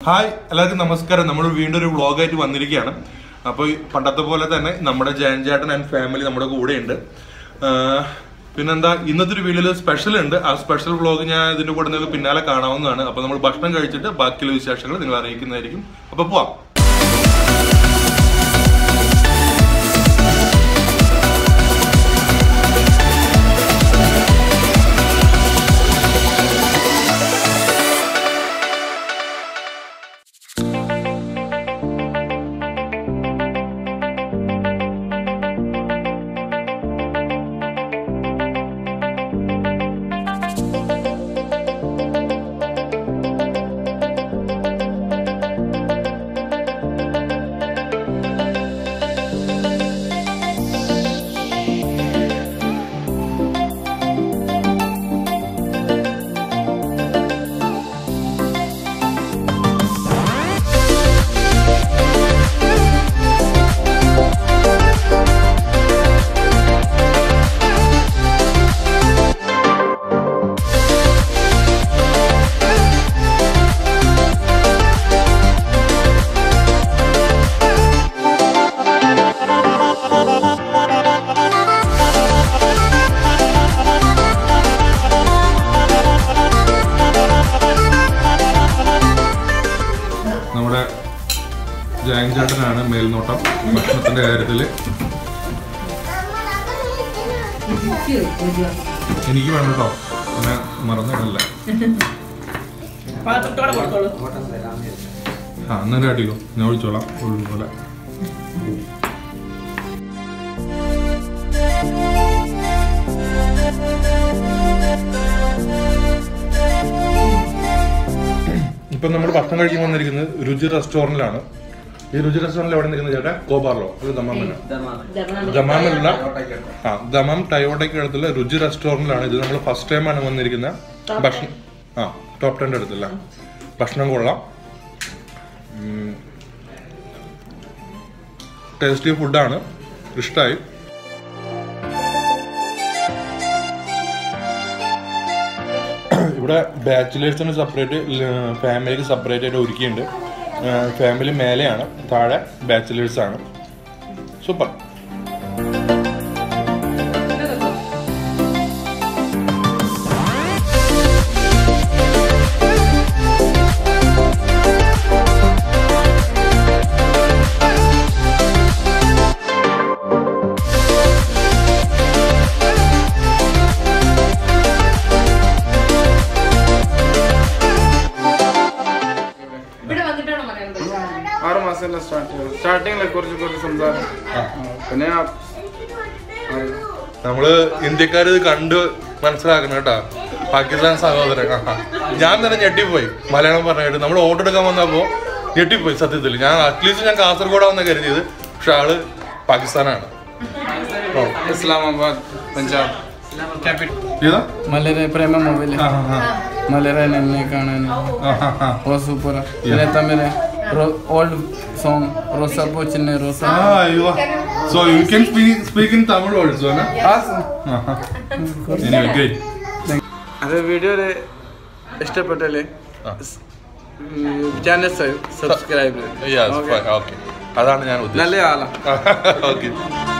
Hi എല്ലാവർക്കും നമസ്കാരം നമ്മൾ വീണ്ടും ഒരു വ്ളോഗായിട്ട് വന്നിരിക്കുകയാണ് അപ്പോൾ ഈ പണ്ടത്തെ പോലെ തന്നെ നമ്മുടെ ജയൻചാട്ടൻ ആൻഡ് ഫാമിലി നമ്മുടെ കൂടെയുണ്ട് ആഹ് പിന്നെന്താ ഇന്നത്തെ ഒരു വീഡിയോയിൽ സ്പെഷ്യൽ ഉണ്ട് ആ സ്പെഷ്യൽ വ്ളോഗ് ഞാൻ ഇതിന്റെ കൂടെ നിങ്ങൾക്ക് പിന്നാലെ കാണാവുന്നതാണ് അപ്പോൾ നമ്മൾ ഭക്ഷണം കഴിച്ചിട്ട് ബാക്കിയുള്ള വിശേഷങ്ങൾ നിങ്ങൾ അറിയിക്കുന്നതായിരിക്കും അപ്പോൾ പോവാം നമ്മുടെ ജയൻചാട്ടനാണ് മേൽനോട്ടം ഭക്ഷണത്തിന്റെ കാര്യത്തിൽ എനിക്ക് വേണം കേട്ടോ പിന്നെ മറന്നിടല്ല പാത്രത്തോടെ കൊടുത്തോളൂ ആ അന്നേരം അടിക്കോ ഞാൻ ഒഴിച്ചോളാം ഒഴിവ് പോലെ ഇപ്പൊ നമ്മൾ ഭക്ഷണം കഴിക്കാൻ വന്നിരിക്കുന്നത് രുചി റെസ്റ്റോറന്റിലാണ് ഈ രുചി റെസ്റ്റോറന്റിൽ എവിടെ നിൽക്കുന്നത് ചേട്ടാ കോബാറിലോ അത് ദമാമല്ല ദമാമല്ല ആ ദമാം ടയോട്ടയ്ക്ക് അടുത്തുള്ള രുചി റെസ്റ്റോറന്റിലാണ് ഇത് നമ്മൾ ഫസ്റ്റ് ടൈമാണ് വന്നിരിക്കുന്ന ഭക്ഷണം ആ ടോപ്പ് ടെൻ്റെ അടുത്തല്ല ഭക്ഷണം കൊള്ളാം ടേസ്റ്റി ഫുഡാണ് ഇഷ്ടമായി ഇവിടെ ബാച്ചിലേഴ്സിന് സെപ്പറേറ്റ് ഫാമിലിക്ക് സെപ്പറേറ്റ് ആയിട്ട് ഒരുക്കിയിട്ടുണ്ട് ഫാമിലി മേലെയാണ് താഴെ ബാച്ചിലേഴ്സ് ആണ് സൂപ്പർ ഇവിടെ വന്നിട്ടാണോ പറയുന്നത് ആറ് മാസമല്ല സ്റ്റാർട്ട് ചെയ്തത് സ്റ്റാർട്ടിങ്ങിൽ കുറച്ച് കുറച്ച് സംസാരം പിന്നെ ആ- ആ, നമ്മള് ഇന്ത്യക്കാർ ഇത് കണ്ട് മനസ്സിലാക്കണം കേട്ടാ പാകിസ്ഥാൻ സഹോദരൻ ആഹാ. ഞാൻ തന്നെ ഞെട്ടിപ്പോയി മലയാളം പറഞ്ഞിട്ട് നമ്മൾ ഓർഡർ എടുക്കാൻ വന്നപ്പോ ഞെട്ടിപ്പോയി സത്യത്തിൽ ഞാൻ അറ്റ്ലീസ്റ്റ് ഞാൻ കാസർഗോഡാണെന്ന് കരുതിയത് പക്ഷെ ആള് പാകിസ്ഥാനാണ് ഓ. ഇസ്ലാമാബാദ് പഞ്ചാബ് ഏതാ മലരെ പ്രേമ മൊബൈൽ ആ, ആ, മലരെ എന്നെ കാണാൻ ആ, ആ, ആ. ഓ സൂപ്പർ പിന്നെ തമിഴ് ഓൾഡ് സോങ് റോസ പോച്ചിന്നെ റോസ ആ, അയ്യോ. So you can speak speak in Tamil also, na? ആ ആഹാ. Anyway, great. അത് വീഡിയോയില് ഇഷ്ടപ്പെട്ടല്ലേ ആ. Channel subscribe Yes, fine. Okay. അതാണ് ഞാൻ ഉദ്ദേശിച്ചത് നല്ല ആളാ ഓക്കെ